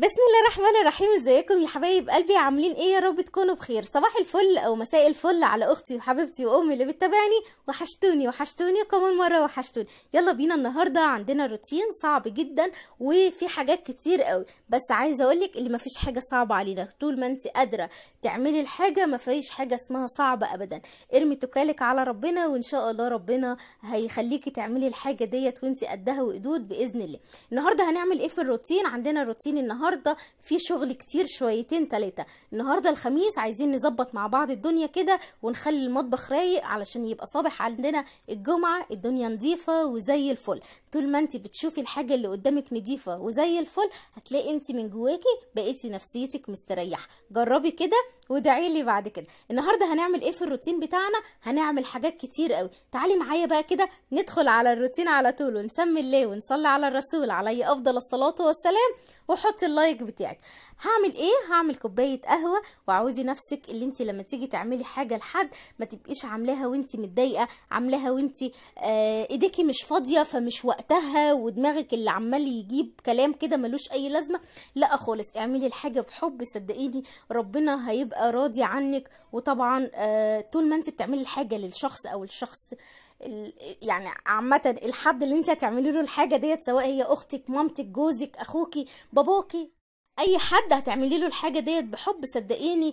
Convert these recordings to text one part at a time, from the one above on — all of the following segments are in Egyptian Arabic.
بسم الله الرحمن الرحيم ازيكم يا حبايب قلبي عاملين ايه يا رب تكونوا بخير صباح الفل او مساء الفل على اختي وحبيبتي وامي اللي بتتابعني وحشتوني وحشتوني كمان مره وحشتوني يلا بينا النهارده عندنا روتين صعب جدا وفي حاجات كتير قوي بس عايزه اقولك اللي مفيش حاجه صعبه علينا طول ما انت قادره تعملي الحاجه مفيش حاجه اسمها صعبه ابدا ارمي توكالك على ربنا وان شاء الله ربنا هيخليكي تعملي الحاجه ديت وانت قدها وقدود باذن الله النهارده هنعمل ايه في الروتين عندنا روتين النهارده في شغل كتير شويتين تلاتة النهارده الخميس عايزين نظبط مع بعض الدنيا كده ونخلي المطبخ رايق علشان يبقى صباح عندنا الجمعه الدنيا نظيفه وزي الفل طول ما انت بتشوفي الحاجه اللي قدامك نظيفه وزي الفل هتلاقي انت من جواكي بقيتي نفسيتك مستريحه جربي كده وادعي لي بعد كده النهارده هنعمل ايه في الروتين بتاعنا هنعمل حاجات كتير قوي تعالي معايا بقى كده ندخل على الروتين على طول ونسمي الله ونصلي على الرسول عليه افضل الصلاه والسلام وحطي اللايك بتاعك هعمل ايه هعمل كوبايه قهوه وعاوزي نفسك اللي انت لما تيجي تعملي حاجه لحد ما تبقيش عاملاها وانت متضايقه عاملاها وانت آه ايديكي مش فاضيه فمش وقتها ودماغك اللي عمال يجيب كلام كده ملوش اي لازمه لا خالص اعملي الحاجه بحب صدقيني ربنا هيبقى راضي عنك وطبعا آه طول ما انت بتعملي الحاجه للشخص او الشخص يعني عامة الحد اللي انت هتعملي له الحاجة ديت سواء هي اختك مامتك جوزك اخوكي باباكي اي حد هتعملي له الحاجه ديت بحب صدقيني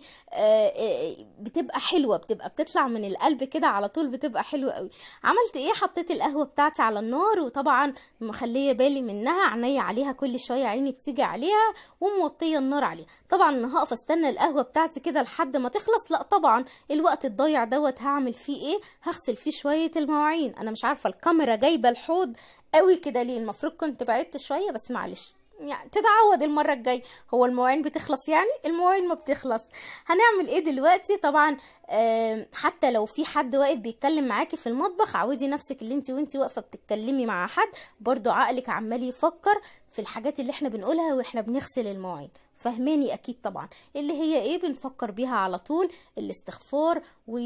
بتبقى حلوه بتبقى بتطلع من القلب كده على طول بتبقى حلوه قوي عملت ايه حطيت القهوه بتاعتي على النار وطبعا مخليه بالي منها عينيا عليها كل شويه عيني بتيجي عليها وموطيه النار عليها طبعا انا هقف استنى القهوه بتاعتي كده لحد ما تخلص لا طبعا الوقت الضايع دوت هعمل فيه ايه هغسل فيه شويه المواعين انا مش عارفه الكاميرا جايبه الحوض قوي كده ليه المفروض كنت بعدت شويه بس معلش يعني تتعود المرة الجاية هو المواعين بتخلص يعني المواعين ما بتخلص هنعمل ايه دلوقتي طبعا آه حتى لو في حد واقف بيتكلم معاكي في المطبخ عودي نفسك اللي انت وانت واقفة بتتكلمي مع حد برضو عقلك عمال يفكر في الحاجات اللي احنا بنقولها واحنا بنغسل المواعين فهماني اكيد طبعا اللي هي ايه بنفكر بيها على طول الاستغفار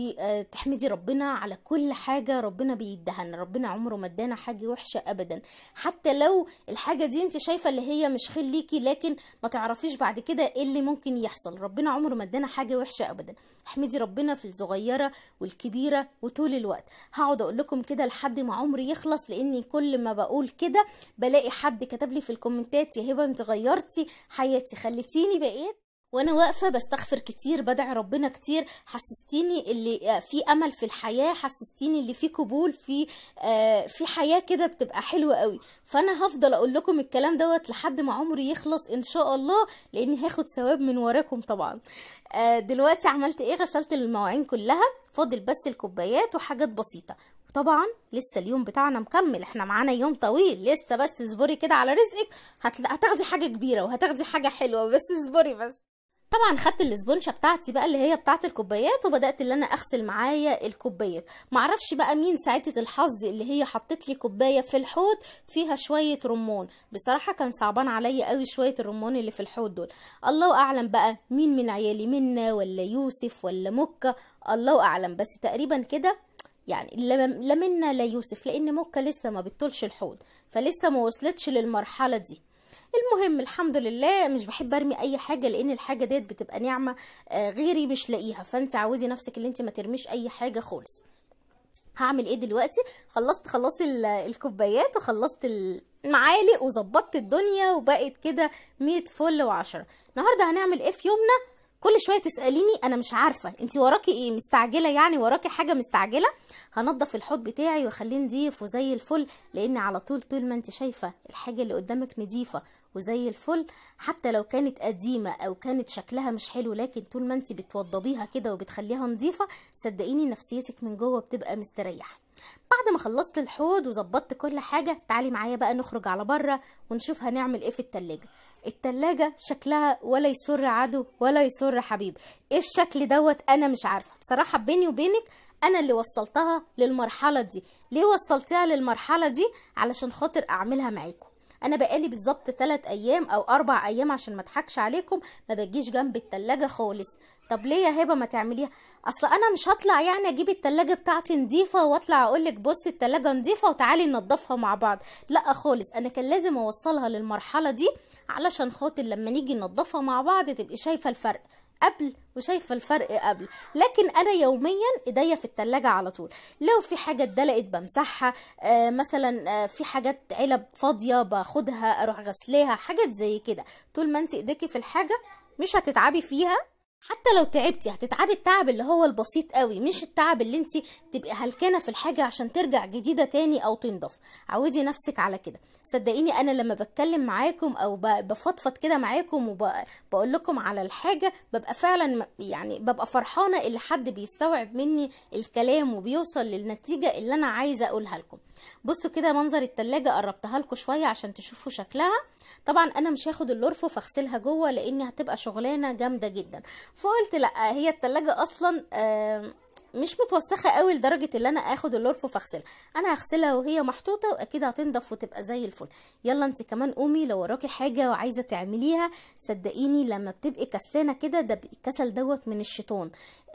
وتحمدي ربنا على كل حاجة ربنا بيدهنا ربنا عمره ما ادانا حاجة وحشة ابدا حتى لو الحاجة دي انت شايفة اللي هي مش خير ليكي لكن ما تعرفيش بعد كده ايه اللي ممكن يحصل ربنا عمره ما ادانا حاجة وحشة ابدا احمدي ربنا في الصغيرة والكبيرة وطول الوقت هقعد اقول لكم كده لحد ما عمري يخلص لاني كل ما بقول كده بلاقي حد كتب لي في الكومنتات يا هبه انت غيرتي حياتي خليتيني بقيت وانا واقفه بستغفر كتير بدعي ربنا كتير حسستيني اللي في امل في الحياه حسستيني اللي في قبول في آه في حياه كده بتبقى حلوه قوي فانا هفضل اقول لكم الكلام دوت لحد ما عمري يخلص ان شاء الله لاني هاخد ثواب من وراكم طبعا آه دلوقتي عملت ايه غسلت المواعين كلها فاضل بس الكوبايات وحاجات بسيطه طبعا لسه اليوم بتاعنا مكمل احنا معانا يوم طويل لسه بس اصبري كده على رزقك هتل... هتاخدي حاجه كبيره وهتاخدي حاجه حلوه بس اصبري بس طبعا خدت الاسبونشه بتاعتي بقى اللي هي بتاعه الكوبايات وبدات اللي انا اغسل معايا الكوبايات معرفش بقى مين ساعتة الحظ اللي هي حطت لي كوبايه في الحوض فيها شويه رمان بصراحه كان صعبان عليا قوي شويه الرمان اللي في الحوض دول الله اعلم بقى مين من عيالي منا ولا يوسف ولا مكه الله اعلم بس تقريبا كده يعني لا منا لا يوسف لان مكه لسه ما بتطولش الحوض فلسه ما وصلتش للمرحله دي المهم الحمد لله مش بحب ارمي اي حاجه لان الحاجه ديت بتبقى نعمه غيري مش لاقيها فانت عودي نفسك ان انت ما ترميش اي حاجه خالص هعمل ايه دلوقتي خلصت خلاص الكوبايات وخلصت المعالق وظبطت الدنيا وبقت كده 100 فل وعشرة النهارده هنعمل ايه في يومنا كل شويه تساليني انا مش عارفه انت وراكي ايه مستعجله يعني وراكي حاجه مستعجله هنضف الحوض بتاعي واخليه نضيف وزي الفل لان على طول طول ما انت شايفه الحاجه اللي قدامك نضيفه وزي الفل حتى لو كانت قديمه او كانت شكلها مش حلو لكن طول ما انت بتوضبيها كده وبتخليها نضيفه صدقيني نفسيتك من جوه بتبقى مستريحه بعد ما خلصت الحوض وظبطت كل حاجه تعالي معايا بقى نخرج على بره ونشوف هنعمل ايه في التلاجة التلاجة شكلها ولا يسر عدو ولا يسر حبيب ايه الشكل دوت انا مش عارفه بصراحه بيني وبينك انا اللي وصلتها للمرحله دي ليه وصلتها للمرحله دي علشان خاطر اعملها معاكم انا بقالي بالظبط 3 ايام او 4 ايام عشان ما اضحكش عليكم ما بجيش جنب التلاجة خالص طب ليه يا هبه ما تعمليها اصل انا مش هطلع يعني اجيب التلاجة بتاعتي نظيفه واطلع اقول لك بصي التلاجة نظيفه وتعالي ننضفها مع بعض لا خالص انا كان لازم اوصلها للمرحله دي علشان خاطر لما نيجي ننضفها مع بعض تبقي شايفه الفرق قبل وشايفه الفرق قبل لكن انا يوميا ايديا في التلاجة على طول لو في حاجه اتدلقت بمسحها آه مثلا آه في حاجات علب فاضيه باخدها اروح غسلاها حاجات زي كده طول ما انت ايديكي في الحاجه مش هتتعبي فيها حتى لو تعبتي هتتعبي التعب اللي هو البسيط قوي مش التعب اللي انت تبقي هلكانه في الحاجه عشان ترجع جديده تاني او تنضف عودي نفسك على كده صدقيني انا لما بتكلم معاكم او بفضفض كده معاكم وبقول لكم على الحاجه ببقى فعلا يعني ببقى فرحانه اللي حد بيستوعب مني الكلام وبيوصل للنتيجه اللي انا عايزه اقولها لكم بصوا كده منظر التلاجة قربتها لكم شويه عشان تشوفوا شكلها طبعا انا مش هاخد الارفف اغسلها جوه لان هتبقى شغلانه جامده جدا فقلت لا هي التلاجة اصلا مش متوسخه قوي لدرجه ان انا اخد الارفف اغسلها انا هغسلها وهي محطوطه واكيد هتنضف وتبقى زي الفل يلا انت كمان قومي لو وراكي حاجه وعايزه تعمليها صدقيني لما بتبقي كسلانه كده ده الكسل دوت من الشيطان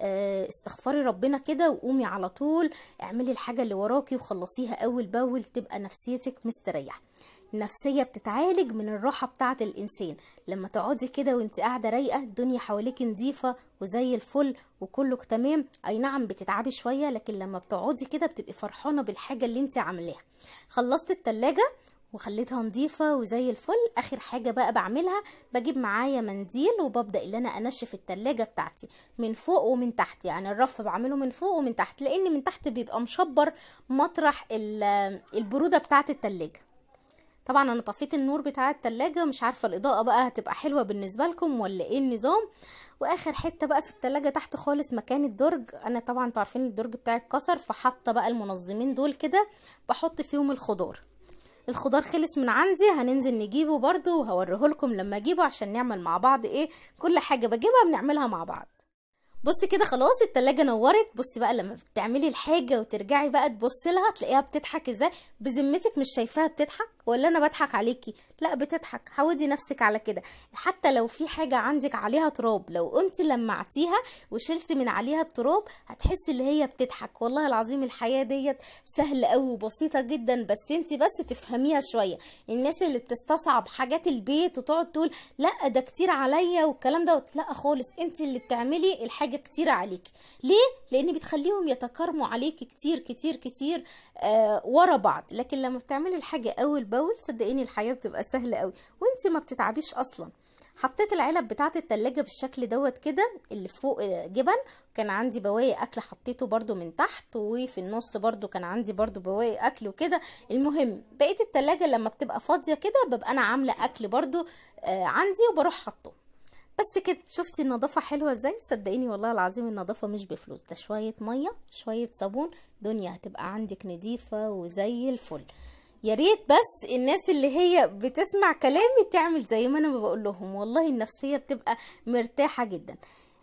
استغفري ربنا كده وقومي على طول اعملي الحاجه اللي وراكي وخلصيها اول باول تبقى نفسيتك مستريحه النفسيه بتتعالج من الراحه بتاعه الانسان لما تقعدي كده وانت قاعده رايقه الدنيا حواليك نظيفه وزي الفل وكله تمام اي نعم بتتعبي شويه لكن لما بتقعدي كده بتبقي فرحانه بالحاجه اللي انت عاملاها خلصت التلاجة وخليتها نظيفه وزي الفل اخر حاجه بقى بعملها بجيب معايا منديل وببدا ان انا انشف التلاجة بتاعتي من فوق ومن تحت يعني الرف بعمله من فوق ومن تحت لان من تحت بيبقى مشبر مطرح البروده بتاعه التلاجة طبعا انا طفيت النور بتاع التلاجة مش عارفة الاضاءة بقى هتبقى حلوة بالنسبة لكم ولا ايه النظام واخر حتة بقى في التلاجة تحت خالص مكان الدرج انا طبعا انتوا عارفين الدرج بتاعي اتكسر فحاطة بقى المنظمين دول كده بحط فيهم الخضار الخضار خلص من عندي هننزل نجيبه برضو وهوريه لكم لما اجيبه عشان نعمل مع بعض ايه كل حاجة بجيبها بنعملها مع بعض بصي كده خلاص التلاجة نورت بصي بقى لما بتعملي الحاجة وترجعي بقى تبصي لها تلاقيها بتضحك ازاي بذمتك مش شايفاها بتضحك ولا انا بضحك عليكي لا بتضحك عودي نفسك على كده حتى لو في حاجة عندك عليها تراب لو قمتي لمعتيها وشلتي من عليها التراب هتحسي اللي هي بتضحك والله العظيم الحياة ديت سهلة قوي وبسيطة جدا بس انت بس تفهميها شوية الناس اللي بتستصعب حاجات البيت وتقعد تقول لا ده كتير عليا والكلام دوت لا خالص انت اللي بتعملي الحاجة كتير عليكي ليه لان بتخليهم يتكرموا عليكي كتير كتير كتير آه ورا بعض لكن لما بتعملي الحاجة اول باول صدقيني الحياة بتبقى سهلة قوي وانت ما بتتعبيش اصلا حطيت العلب بتاعه التلاجة بالشكل دوت كده اللي فوق جبن كان عندي بواقي اكل حطيته برده من تحت وفي النص برده كان عندي برده بواقي اكل وكده المهم بقيه التلاجة لما بتبقى فاضيه كده ببقى انا عامله اكل برده آه عندي وبروح حاطه بس كده شفتي النظافه حلوه ازاي صدقيني والله العظيم النظافه مش بفلوس ده شويه ميه شويه صابون دنيا هتبقى عندك نظيفه وزي الفل يا ريت بس الناس اللي هي بتسمع كلامي تعمل زي ما انا بقول لهم والله النفسيه بتبقى مرتاحه جدا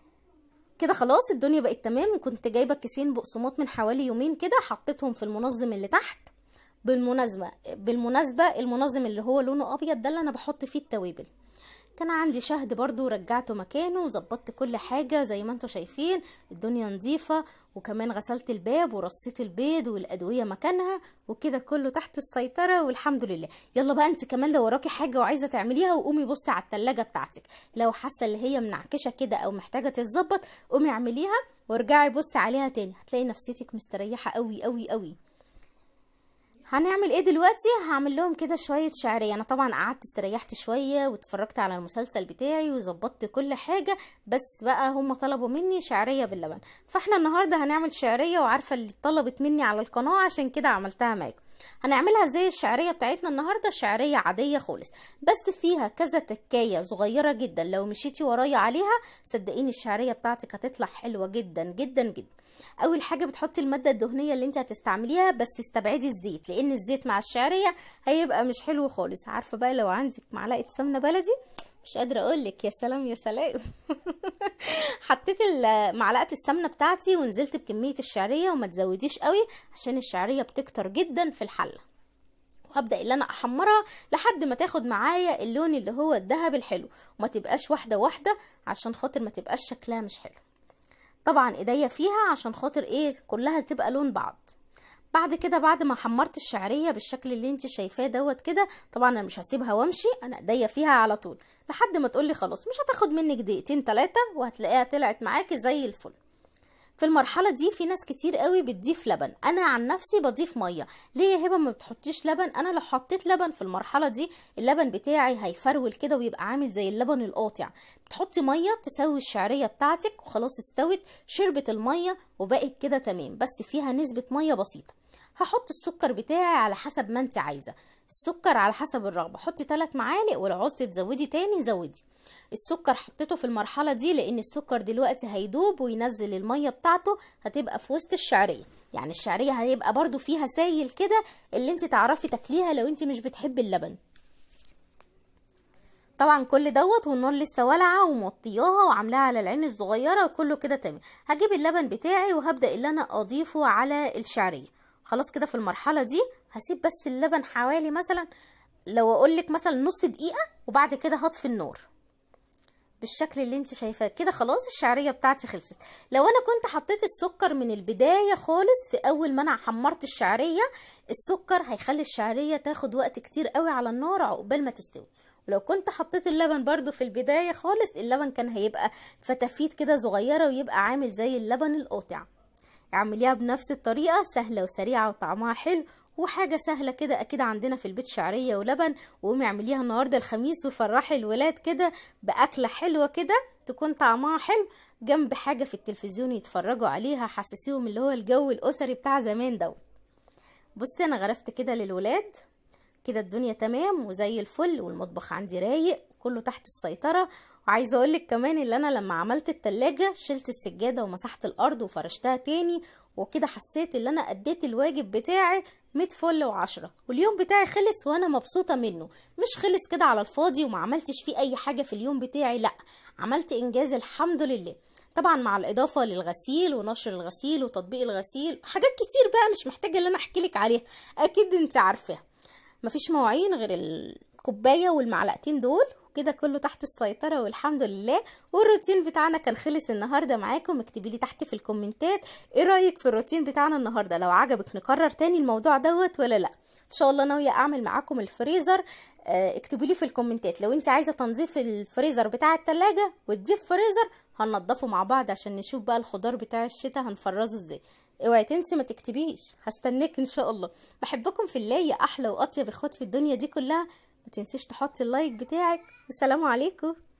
كده خلاص الدنيا بقت تمام كنت جايبه كيسين بقسماط من حوالي يومين كده حطيتهم في المنظم اللي تحت بالمناسبه بالمناسبه المنظم اللي هو لونه ابيض ده اللي انا بحط فيه التوابل كان عندي شهد برضو رجعته مكانه وظبطت كل حاجة زي ما انتوا شايفين الدنيا نظيفة وكمان غسلت الباب ورصيت البيض والأدوية مكانها وكده كله تحت السيطرة والحمد لله يلا بقى انت كمان لو وراكي حاجة وعايزة تعمليها وقومي بصي على التلاجة بتاعتك لو حاسة اللي هي منعكشة كده او محتاجة تتظبط قومي اعمليها وارجعي بصي عليها تاني هتلاقي نفسيتك مستريحة قوي قوي قوي هنعمل ايه دلوقتي هعمل لهم كده شويه شعريه انا طبعا قعدت استريحت شويه واتفرجت على المسلسل بتاعي وظبطت كل حاجه بس بقى هم طلبوا مني شعريه باللبن فاحنا النهارده هنعمل شعريه وعارفه اللي طلبت مني على القناه عشان كده عملتها معاكم هنعملها زي الشعريه بتاعتنا النهارده شعريه عاديه خالص بس فيها كذا تكايه صغيره جدا لو مشيتي ورايا عليها صدقيني الشعريه بتاعتك هتطلع حلوه جدا جدا جدا اول حاجه بتحطي الماده الدهنيه اللي انت هتستعمليها بس استبعدي الزيت لان الزيت مع الشعريه هيبقى مش حلو خالص عارفه بقى لو عندك معلقه سمنه بلدي مش قادره اقول لك يا سلام يا سلام حطيت معلقه السمنه بتاعتي ونزلت بكميه الشعريه وما تزوديش قوي عشان الشعريه بتكتر جدا في الحله وهبدا اللي انا احمرها لحد ما تاخد معايا اللون اللي هو الذهب الحلو وما تبقاش واحده واحده عشان خاطر ما تبقاش شكلها مش حلو طبعا ايديا فيها عشان خاطر ايه كلها تبقى لون بعض بعد كده بعد ما حمرت الشعريه بالشكل اللي انت شايفاه دوت كده طبعا انا مش هسيبها وامشي انا ايديا فيها على طول لحد ما تقولي خلاص مش هتاخد منك دقيقتين ثلاثه وهتلاقيها طلعت معاكي زي الفل في المرحلة دي في ناس كتير قوي بتضيف لبن انا عن نفسي بضيف مية ليه يا هبة ما بتحطيش لبن انا لو حطيت لبن في المرحلة دي اللبن بتاعي هيفرول كده ويبقى عامل زي اللبن القاطع بتحطي مية تسوي الشعرية بتاعتك وخلاص استوت شربت المية وبقت كده تمام بس فيها نسبة مية بسيطة هحط السكر بتاعي على حسب ما انت عايزة السكر على حسب الرغبة حطي 3 معالق ولو عوزتي تزودي تاني زودي السكر حطيته في المرحلة دي لان السكر دلوقتي هيدوب وينزل المية بتاعته هتبقى في وسط الشعرية يعني الشعرية هيبقى برضو فيها سايل كده اللي انت تعرفي تاكليها لو انت مش بتحبي اللبن طبعا كل دوت والنار لسه والعه وموطياها وعاملاها على العين الصغيره وكله كده تمام هجيب اللبن بتاعي وهبدا اللي انا اضيفه على الشعريه خلاص كده في المرحله دي هسيب بس اللبن حوالي مثلا لو اقول لك مثلا نص دقيقه وبعد كده هطفي النار بالشكل اللي انت شايفاه كده خلاص الشعريه بتاعتي خلصت لو انا كنت حطيت السكر من البدايه خالص في اول ما انا حمرت الشعريه السكر هيخلي الشعريه تاخد وقت كتير قوي على النار عقبال ما تستوي ولو كنت حطيت اللبن برضو في البدايه خالص اللبن كان هيبقى فتافيت كده صغيره ويبقى عامل زي اللبن القاطع اعمليها بنفس الطريقه سهله وسريعه وطعمها حلو وحاجه سهله كده اكيد عندنا في البيت شعريه ولبن وقومي اعمليها النهارده الخميس وفرحي الولاد كده باكله حلوه كده تكون طعمها حلو جنب حاجه في التلفزيون يتفرجوا عليها حسسيهم اللي هو الجو الاسري بتاع زمان دوت بصي انا غرفت كده للولاد كده الدنيا تمام وزي الفل والمطبخ عندي رايق كله تحت السيطرة وعايزة اقولك كمان اللي انا لما عملت التلاجة شلت السجادة ومسحت الارض وفرشتها تاني وكده حسيت ان انا اديت الواجب بتاعي 100 فل وعشرة واليوم بتاعي خلص وانا مبسوطة منه مش خلص كده على الفاضي وما عملتش فيه اي حاجة في اليوم بتاعي لا عملت انجاز الحمد لله طبعا مع الاضافه للغسيل ونشر الغسيل وتطبيق الغسيل حاجات كتير بقى مش محتاجه ان انا احكي لك عليها اكيد انت عارفاها مفيش مواعين غير الكوبايه والمعلقتين دول كده كله تحت السيطره والحمد لله والروتين بتاعنا كان خلص النهارده معاكم اكتبي لي تحت في الكومنتات ايه رايك في الروتين بتاعنا النهارده لو عجبك نكرر تاني الموضوع دوت ولا لا ان شاء الله ناويه اعمل معاكم الفريزر اه اكتبوا لي في الكومنتات لو انت عايزه تنظيف الفريزر بتاع التلاجة وتضيف فريزر هننضفه مع بعض عشان نشوف بقى الخضار بتاع الشتاء هنفرزه ازاي اوعي تنسي ما تكتبيش هستناك ان شاء الله بحبكم في الله يا احلى واطيب اخوات في الدنيا دي كلها ما تنسيش تحطي اللايك بتاعك والسلام عليكم